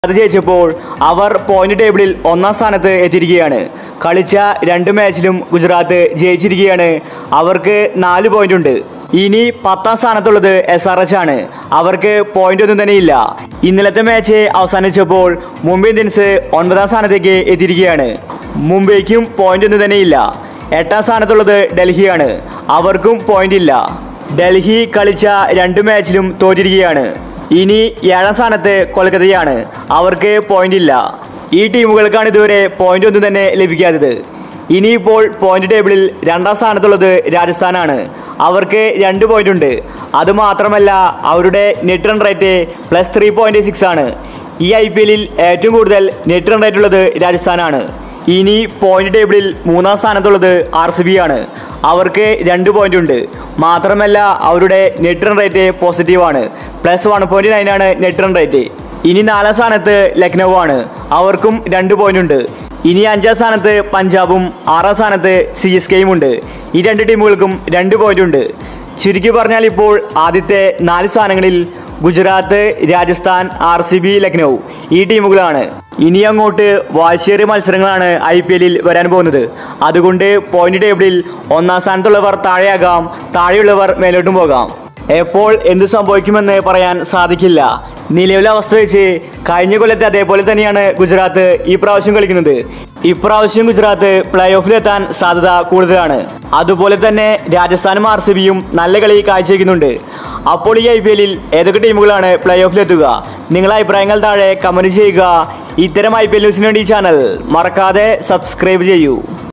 അത് ജയിച്ചപ്പോൾ അവർ പോയിന്റ് ടേബിളിൽ ഒന്നാം സ്ഥാനത്ത് എത്തിയിരിക്കുകയാണ് കളിച്ച രണ്ട് മാച്ചിലും ഗുജറാത്ത് ജയിച്ചിരിക്കുകയാണ് അവർക്ക് നാല് പോയിന്റ് ഉണ്ട് ഇനി പത്താം സ്ഥാനത്തുള്ളത് എസ് ആർ എച്ച് ആണ് അവർക്ക് പോയിന്റ് ഒന്നും തന്നെയില്ല ഇന്നലത്തെ മാച്ച് അവസാനിച്ചപ്പോൾ മുംബൈ ഇന്ത്യൻസ് ഒൻപതാം സ്ഥാനത്തേക്ക് എത്തിയിരിക്കുകയാണ് മുംബൈക്കും പോയിന്റ് ഒന്നും തന്നെയില്ല എട്ടാം സ്ഥാനത്തുള്ളത് ഡൽഹിയാണ് അവർക്കും പോയിന്റ് ഇല്ല ഡൽഹി കളിച്ച രണ്ട് മാച്ചിലും തോറ്റിരിക്കുകയാണ് ഇനി ഏഴാം സ്ഥാനത്ത് കൊൽക്കത്തയാണ് അവർക്ക് പോയിന്റ് ഇല്ല ഈ ടീമുകൾക്കാണ് ഇതുവരെ പോയിന്റ് ഒന്നും തന്നെ ലഭിക്കാത്തത് ഇനിയിപ്പോൾ പോയിന്റ് ടേബിളിൽ രണ്ടാം സ്ഥാനത്തുള്ളത് രാജസ്ഥാനാണ് അവർക്ക് രണ്ട് പോയിന്റ് ഉണ്ട് അതുമാത്രമല്ല അവരുടെ net run rate plus three point six ആണ് ഈ ഐ പി എല്ലിൽ ഏറ്റവും കൂടുതൽ നെറ്റ് റൺ റേറ്റ് ഉള്ളത് രാജസ്ഥാനാണ് ഇനി പോയിന്റ് ടേബിളിൽ മൂന്നാം സ്ഥാനത്തുള്ളത് ആർ സി ബി ആണ് അവർക്ക് രണ്ട് പോയിന്റ് ഉണ്ട് മാത്രമല്ല അവരുടെ നെറ്റ് റൺ റേറ്റ് പോസിറ്റീവ് ആണ് പ്ലസ് വൺ പോയിന്റ് നയൻ ആണ് നെറ്റ് റൺ റേറ്റ് ഇനി നാലാം സ്ഥാനത്ത് ലക്നൗ ആണ് അവർക്കും രണ്ട് പോയിന്റ് ഉണ്ട് ഇനി അഞ്ചാം സ്ഥാനത്ത് പഞ്ചാബും ആറാം സ്ഥാനത്ത് സി എസ് കെയും ഉണ്ട് ഈ രണ്ട് ടീമുകൾക്കും രണ്ട് പോയിന്റ് ഉണ്ട് ചുരുക്കി പറഞ്ഞാൽ ഇപ്പോൾ ആദ്യത്തെ നാല് സ്ഥാനങ്ങളിൽ Gujarat Rajasthan R C B Lucknow ഈ ടീമുകളാണ് ഇനി അങ്ങോട്ട് വാശിയേറിയ മത്സരങ്ങളാണ് ഐ പി എല്ലിൽ വരാൻ പോകുന്നത് അതുകൊണ്ട് പോയിന്റ് ടേബിളിൽ ഒന്നാം സ്ഥാനത്തുള്ളവർ താഴെയാകാം താഴെയുള്ളവർ മേലോട്ടും പോകാം എപ്പോൾ എന്ത് സംഭവിക്കുമെന്ന് പറയാൻ സാധിക്കില്ല നിലവിലെ അവസ്ഥ വെച്ച് കഴിഞ്ഞ കൊല്ലത്തെ അതേപോലെ തന്നെയാണ് ഗുജറാത്ത് ഈ പ്രാവശ്യം കളിക്കുന്നത് ഇപ്രാവശ്യം ഗുജറാത്ത് പ്ലേ ഓഫിലെത്താൻ സാധ്യത കൂടുതലാണ് അതുപോലെ തന്നെ രാജസ്ഥാനും ആർ സി ബിയും നല്ല കളി കാഴ്ചവെക്കുന്നുണ്ട് അപ്പോൾ ഈ ഐ പി എല്ലിൽ ഏതൊക്കെ ടീമുകളാണ് പ്ലേ ഓഫിലെത്തുക നിങ്ങളുടെ അഭിപ്രായങ്ങൾ താഴെ കമൻറ്റ് ചെയ്യുക ഇത്തരം ഐ പി എൽ ന്യൂസിന് വേണ്ടി ഈ ചാനൽ മറക്കാതെ സബ്സ്ക്രൈബ് ചെയ്യൂ